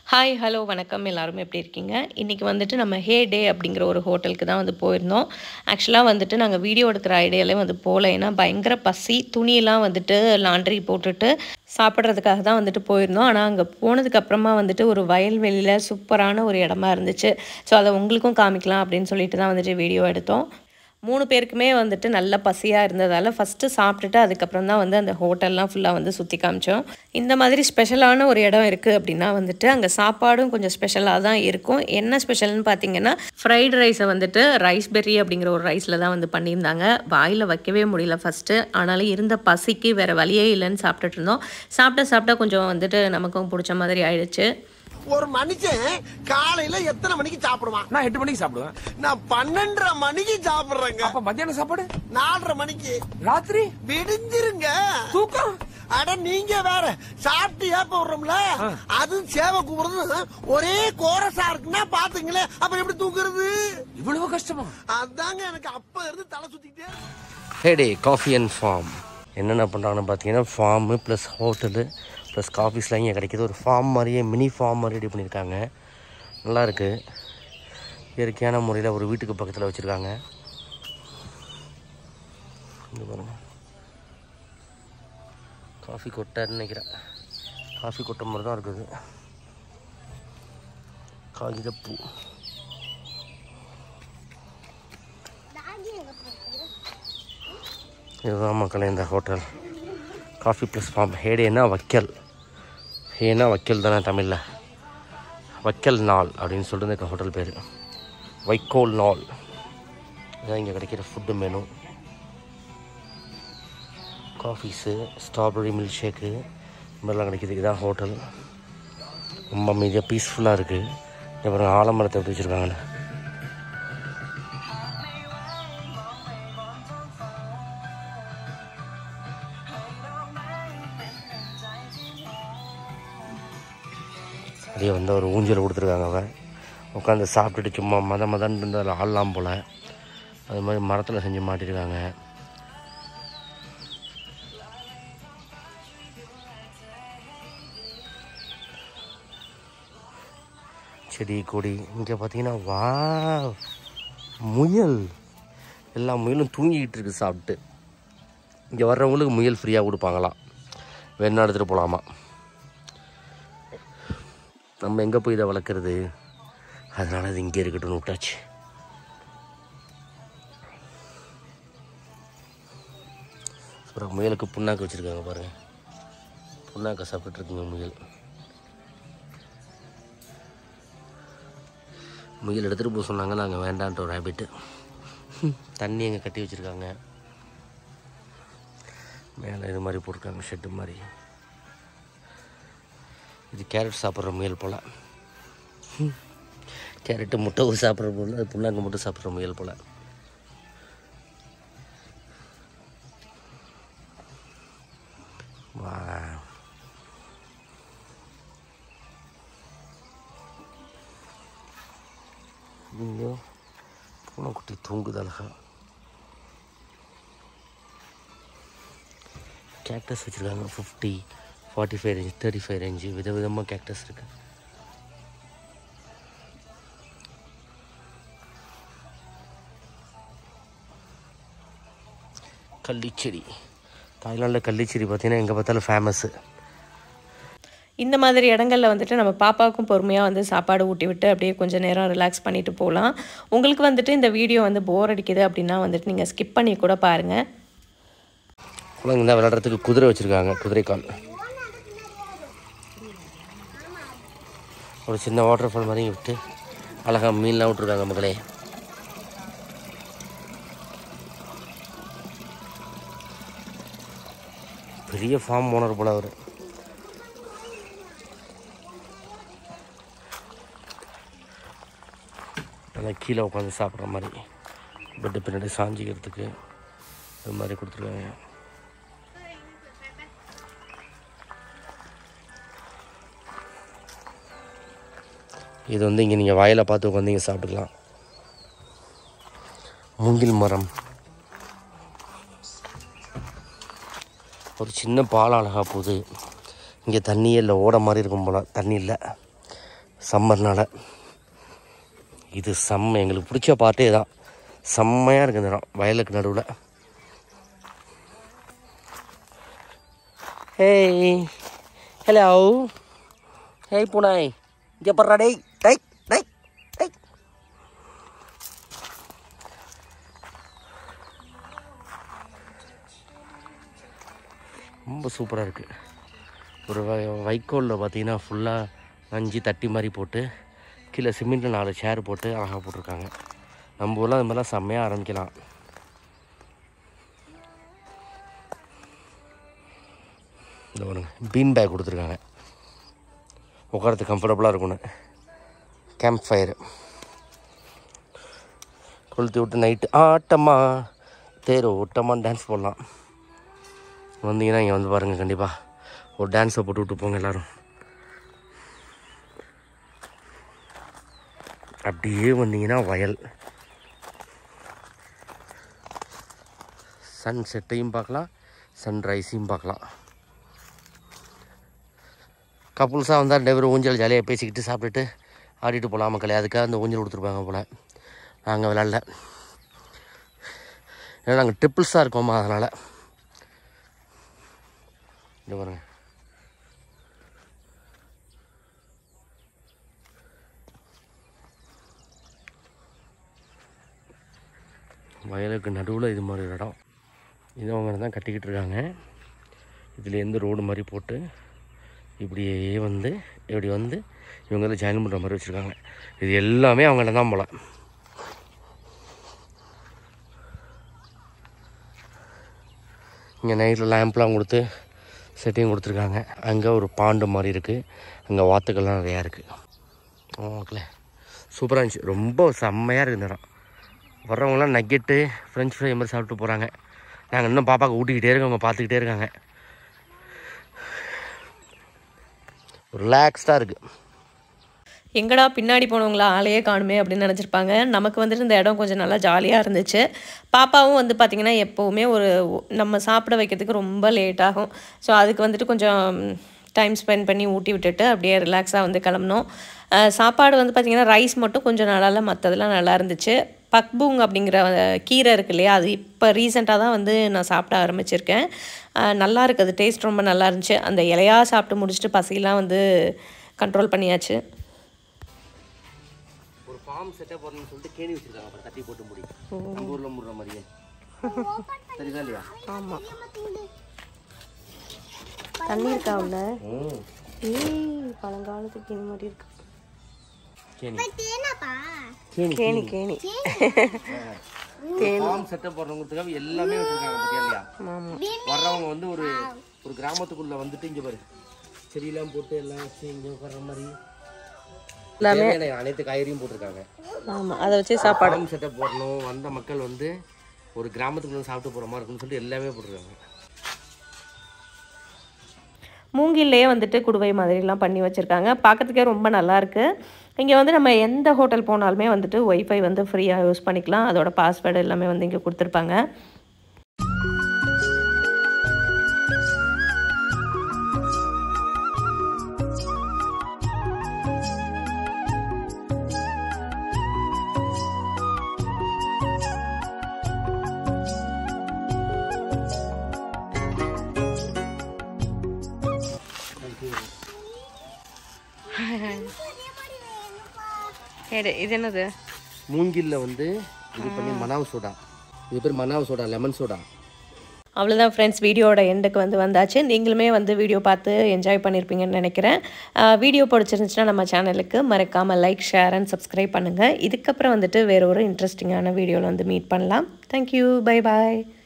Hi hello வணக்கம் எல்லாரும் எப்படி இருக்கீங்க இன்றைக்கி வந்துட்டு நம்ம ஹே டே அப்படிங்கிற ஒரு ஹோட்டலுக்கு தான் வந்து போயிருந்தோம் ஆக்சுவலாக வந்துட்டு நாங்கள் வீடியோ எடுக்கிற ஐடியாலே வந்து போகல ஏன்னா பயங்கர பசி துணியெல்லாம் வந்துட்டு லாண்ட்ரி போட்டுட்டு சாப்பிட்றதுக்காக தான் வந்துட்டு போயிருந்தோம் ஆனால் அங்கே போனதுக்கு அப்புறமா வந்துட்டு ஒரு வயல்வெளியில் சூப்பரான ஒரு இடமா இருந்துச்சு ஸோ அதை உங்களுக்கும் காமிக்கலாம் அப்படின்னு சொல்லிட்டு தான் வந்துட்டு வீடியோ எடுத்தோம் மூணு பேருக்குமே வந்துட்டு நல்ல பசியாக இருந்ததால் ஃபஸ்ட்டு சாப்பிட்டுட்டு அதுக்கப்புறம் தான் வந்து அந்த ஹோட்டல்லாம் ஃபுல்லாக வந்து சுற்றி காமிச்சோம் இந்த மாதிரி ஸ்பெஷலான ஒரு இடம் இருக்குது அப்படின்னா வந்துட்டு அங்கே சாப்பாடும் கொஞ்சம் ஸ்பெஷலாக தான் இருக்கும் என்ன ஸ்பெஷல்னு பார்த்தீங்கன்னா ஃப்ரைட் ரைஸை வந்துட்டு ரைஸ் பெர்ரி அப்படிங்கிற ஒரு ரைஸில் தான் வந்து பண்ணியிருந்தாங்க வாயில் வைக்கவே முடியல ஃபஸ்ட்டு ஆனாலும் இருந்த பசிக்கு வேறு வழியே இல்லைன்னு சாப்பிட்டுட்டு இருந்தோம் சாப்பிட்ட சாப்பிட்டா கொஞ்சம் வந்துட்டு நமக்கும் பிடிச்ச மாதிரி ஆயிடுச்சு ஒரு மனுஷன் காலையில எத்தனை மணிக்கு சாப்பிடுவான் நான் எட்டு மணிக்கு சாப்பிடுவேன் நான் பன்னெண்டரை மணிக்கு சாப்பிடுறேங்க அப்ப மத்தியான சாப்பாடு நாலரை மணிக்கு ராத்திரி விடிஞ்சிருங்க தூக்கம் அட நீங்க வேற சாப்பிட்டு ஏப்ப விடுறோம்ல அது சேவை கூப்பிடுறது ஒரே கோரசா இருக்குன்னா பாத்துங்களேன் அப்ப எப்படி தூக்குறது இவ்வளவு கஷ்டமா அதாங்க எனக்கு அப்ப இருந்து தலை சுத்திக்கிட்டே இருக்கு. ஹேடே காஃபி அண்ட் ஃபார்ம் என்னென்ன பண்ணுறாங்கன்னு பார்த்தீங்கன்னா ஃபார்மு ப்ளஸ் ஹோட்டலு ப்ளஸ் காஃபீஸ்லாம் இங்கே கிடைக்கிது ஒரு ஃபார்ம் மாதிரியே மினி ஃபார்ம் மாதிரி ரெடி பண்ணியிருக்காங்க நல்லா இருக்கு இயற்கையான முறையில் ஒரு வீட்டுக்கு பக்கத்தில் வச்சுருக்காங்க இங்க பாருங்க காஃபி கொட்டைன்னு நினைக்கிறேன் காஃபி கொட்டை மாதிரி தான் இருக்குது காகிதப்பூ இதுதான் மக்களே இந்த ஹோட்டல் காஃபி ப்ளஸ் ஃபார்ம் ஹேடேனா வைக்கல் ஹேனா வைக்கல் தானே தமிழில் வைக்கல் நாள் அப்படின்னு சொல்லிட்டு இந்த ஹோட்டல் பேர் வைக்கோல் நாள் இதான் இங்கே கிடைக்கிற food menu coffees strawberry milk shake இது மாதிரிலாம் கிடைக்கிது இதுதான் ஹோட்டல் ரொம்ப அமைதியாக பீஸ்ஃபுல்லாக இருக்குது இங்கே பாருங்க ஆலமரத்தை எப்படி வச்சுருக்காங்கன்னு அப்படியே வந்து ஒரு ஊஞ்சல் கொடுத்துருக்காங்க அவன் உட்காந்து சாப்பிட்டுட்டு சும்மா மத மதன்னு இருந்து அதில் ஆடலாம் போல் அது மாதிரி மரத்தில் செஞ்சு மாட்டிருக்காங்க செடி கொடி இங்கே பார்த்தீங்கன்னா வா முயல் எல்லா முயலும் தூங்கிக்கிட்டு இருக்கு சாப்பிட்டு இங்கே வர்றவங்களுக்கு முயல் ஃப்ரீயாக கொடுப்பாங்களாம் வேணா எடுத்துகிட்டு போகலாமா நம்ம எங்கே போய் இதை வளர்க்குறது அதனால அது இங்கே இருக்கட்டும்னு விட்டாச்சு அப்புறம் முயலுக்கு புண்ணாக்கு வச்சுருக்காங்க பாருங்கள் புண்ணாக்கை சாப்பிட்டுட்டு இருக்குங்க முயல் முயல் எடுத்துகிட்டு போக சொன்னாங்க நாங்கள் வேண்டான்ட்டு ஒரு ஹேபிட்டு தண்ணி எங்கே கட்டி வச்சுருக்காங்க மேலே இது மாதிரி போட்டிருக்காங்க ஷெட்டு மாதிரி இது கேரட் சாப்பிட்ற முயல் போல் கேரட்டு முட்டை சாப்பிட்ற போல் அது புண்ணாக்கு மட்டும் சாப்பிட்ற முயல் போல் வா ஐயோ பூனைக்குட்டி தூங்குது அழகா கேக்டஸ் வச்சுருக்காங்க fifty forty five range thirty five range விதவிதமாக கேக்டஸ் இருக்கு கள்ளிச்செடி தாய்லாண்டில் கள்ளிச்செடி பார்த்தீங்கன்னா எங்கே பார்த்தாலும் ஃபேமஸ்ஸு இந்த மாதிரி இடங்கள்ல வந்துட்டு நம்ம பாப்பாவுக்கும் பொறுமையாக வந்து சாப்பாடு ஊட்டி விட்டு அப்படியே கொஞ்சம் நேரம் ரிலாக்ஸ் பண்ணிட்டு போகலாம் உங்களுக்கு வந்துட்டு இந்த வீடியோ வந்து போர் அடிக்குது அப்படின்னா வந்துட்டு நீங்கள் ஸ்கிப் பண்ணி கூட பாருங்கள் குழந்தைங்க தான் விளையாடுறதுக்கு குதிரை வச்சுருக்காங்க குதிரைக்கால் ஒரு சின்ன வாட்டர் ஃபால் மாதிரி விட்டு அழகாக மீன்லாம் விட்ருக்காங்க மக்களே பெரிய ஃபார்ம் ஓனர் போல அவர் நல்லா கீழே உட்காந்து சாப்பிட்ற மாதிரி பெட்டு பின்னாடி சாஞ்சிக்கிறதுக்கு அது மாதிரி கொடுத்துருக்காங்க இது வந்து இங்கே நீங்கள் வாயில் பார்த்து உட்காந்து இங்கே சாப்பிட்டுக்கலாம் மூங்கில் மரம் ஒரு சின்ன பாலம் அழகாக போகுது இங்கே தண்ணியே இல்லை ஓட மாதிரி இருக்கும் போல் தண்ணி இல்லை சம்மர்னால இது செம்ம எங்களுக்கு பிடிச்ச பாட்டே தான் செம்மையாக இருக்குது இந்த இடம் வயலுக்கு நடுவில் ஹேய் ஹலோ ஹேய் பூனாய் இங்கே படுறா டேய் டேய் டேய் டேய் ரொம்ப சூப்பராக இருக்குது ஒரு வை வைக்கோலில் பார்த்தீங்கன்னா ஃபுல்லாக அஞ்சு தட்டி மாதிரி போட்டு கீழே சிமெண்ட்டில் நாலு சேர் போட்டு அழகாக போட்டிருக்காங்க நம்ம ஊரில் அது மாதிரிலாம் செம்மையாக ஆரம்பிக்கலாம் இந்த பாருங்க பீன் பேக் கொடுத்துருக்காங்க உட்காரத்துக்கு கம்ஃபர்டபுளாக இருக்கும்னு கேம்ப் ஃபயரு கொளுத்தி விட்டு நைட்டு ஆட்டம்மா தேர் ஓட்டமாக டான்ஸ் போடலாம் வந்தீங்கன்னா இங்கே வந்து பாருங்கள் கண்டிப்பாக ஒரு டான்ஸை போட்டு விட்டு போங்க எல்லோரும் அப்படியே வந்தீங்கன்னா வயல் சன் செட்டையும் பார்க்கலாம் சன்ரைஸையும் பார்க்கலாம் கப்புள்ஸாக வந்தால் ரெண்டு பேரும் ஊஞ்சல் ஜாலியாக பேசிக்கிட்டு சாப்பிட்டுட்டு ஆடிட்டு போகலாம் மக்களே அதுக்காக அந்த ஊஞ்சல் கொடுத்துருப்பாங்க போல் நாங்கள் விளாட்ல ஏன்னா நாங்கள் ட்ரிப்பிள்ஸாக இருக்கோமா அதனால் இந்த பாருங்க வயலுக்கு நடுவில் இது மாதிரி ஒரு இடம் இது அவங்க தான் கட்டிக்கிட்டு இருக்காங்க இதுலேருந்து ரோடு மாதிரி போட்டு இப்படியே வந்து இப்படி வந்து இவங்க வந்து ஜாயின் பண்ணுற மாதிரி வச்சுருக்காங்க இது எல்லாமே அவங்கள்ட்ட தான் போல இங்கே நைட்டில் லேம்ப்லாம் கொடுத்து செட்டிங் கொடுத்துருக்காங்க அங்கே ஒரு பாண்டு மாதிரி இருக்குது அங்கே வாத்துக்கள்லாம் நிறையா இருக்குது ஓகே சூப்பராக இருந்துச்சு ரொம்ப செம்மையாக இருக்குது இந்த இடம் வர்றவங்களாம் நக்கெட்டு ஃப்ரெஞ்ச் ஃப்ரை மாதிரி சாப்பிட்டு போகிறாங்க நாங்கள் இன்னும் பாப்பாவுக்கு ஊட்டிக்கிட்டே இருக்கோம் அவங்க பார்த்துக்கிட்டே இருக்காங்க ரிலாக்ஸ்டாக இருக்குது எங்கடா பின்னாடி போனவங்களா ஆளையே காணுமே அப்படின்னு நினச்சிருப்பாங்க நமக்கு வந்துட்டு இந்த இடம் கொஞ்சம் நல்லா ஜாலியாக இருந்துச்சு பாப்பாவும் வந்து பார்த்திங்கன்னா எப்போவுமே ஒரு நம்ம சாப்பிட வைக்கிறதுக்கு ரொம்ப லேட் ஆகும் ஸோ அதுக்கு வந்துட்டு கொஞ்சம் டைம் ஸ்பெண்ட் பண்ணி ஊட்டி விட்டுட்டு அப்படியே ரிலாக்ஸாக வந்து கிளம்புனோம் அஹ் சாப்பாடு வந்து பார்த்திங்கன்னா ரைஸ் மட்டும் கொஞ்சம் நல்லா இல்லை மற்றதெல்லாம் நல்லா இருந்துச்சு பக்பூங் அப்படிங்கிற அஹ், கீரை இருக்கு இல்லையா அது இப்போ ரீசெண்டாக தான் வந்து நான் சாப்பிட ஆரம்பிச்சிருக்கேன் அஹ், நல்லா இருக்குது டேஸ்ட் ரொம்ப நல்லா இருந்துச்சு அந்த இலையாக சாப்பிட்டு முடிச்சுட்டு பசியெல்லாம் வந்து கண்ட்ரோல் பண்ணியாச்சு ஒரு ஃபார்ம் செட்டப் பண்ணணும்னு சொல்லிட்டு கேணி வச்சிருக்காங்க அப்புறம் தட்டி போட்டு முடி நம்ம ஊரில் முடுற மாதிரியே சரிதான் இல்லையா ஆமாம் தண்ணி இருக்கா உள்ள ம் ஏய் பழங்காலத்துக்கு இந்த மாதிரி இருக்கு கேணி கேணி கேணி ஃபார்ம் செட்டப் பண்ணணுங்கிறதுக்காக எல்லாமே வச்சிருக்காங்க பத்தியா இல்லையா வர்றவங்க வந்து ஒரு ஒரு கிராமத்துக்குள்ள வந்துட்டு இங்க பாரு செடியெல்லாம் போட்டு எல்லாம் வச்சு இங்க உட்கார்ற மாதிரி தேவையான அனைத்து காய்கறியும் போட்டிருக்காங்க ஆமாம் அதை வச்சு சாப்பாடு ஃபார்ம் செட்டப் போடணும் வந்த மக்கள் வந்து ஒரு கிராமத்துக்குள்ள வந்து சாப்பிட்டு போற மாதிரி இருக்கும்னு சொல்லிட்டு எல்லாமே போட்டிருக்காங்க மூங்கில்லையே வந்துட்டு குடுவை மாதிரிலாம் பண்ணி வச்சுருக்காங்க பார்க்கறதுக்கே ரொம்ப நல்லா இருக்கு இங்கே வந்து நம்ம எந்த ஹோட்டல் போனாலுமே வந்துட்டு ஒய்ஃபை வந்து ஃப்ரீயாக யூஸ் பண்ணிக்கலாம் அதோட பாஸ்வேர்டு எல்லாமே வந்து இங்கே கொடுத்துருப்பாங்க இது என்னது மூங்கில்ல வந்து இது பண்ணி மனாவ் சோடா இது பேர் மனாவ் சோடா லெமன் சோடா அவ்வளோதான் ஃப்ரெண்ட்ஸ் வீடியோட எண்டுக்கு வந்து வந்தாச்சு நீங்களுமே வந்து வீடியோ பார்த்து என்ஜாய் பண்ணியிருப்பீங்கன்னு நினைக்கிறேன் வீடியோ பிடிச்சிருந்துச்சுன்னா நம்ம சேனலுக்கு மறக்காமல் லைக் ஷேர் அண்ட் சப்ஸ்கிரைப் பண்ணுங்கள் இதுக்கப்புறம் வந்துட்டு வேற ஒரு இன்ட்ரெஸ்டிங்கான வீடியோவில் வந்து மீட் பண்ணலாம் தேங்க்யூ பை பாய்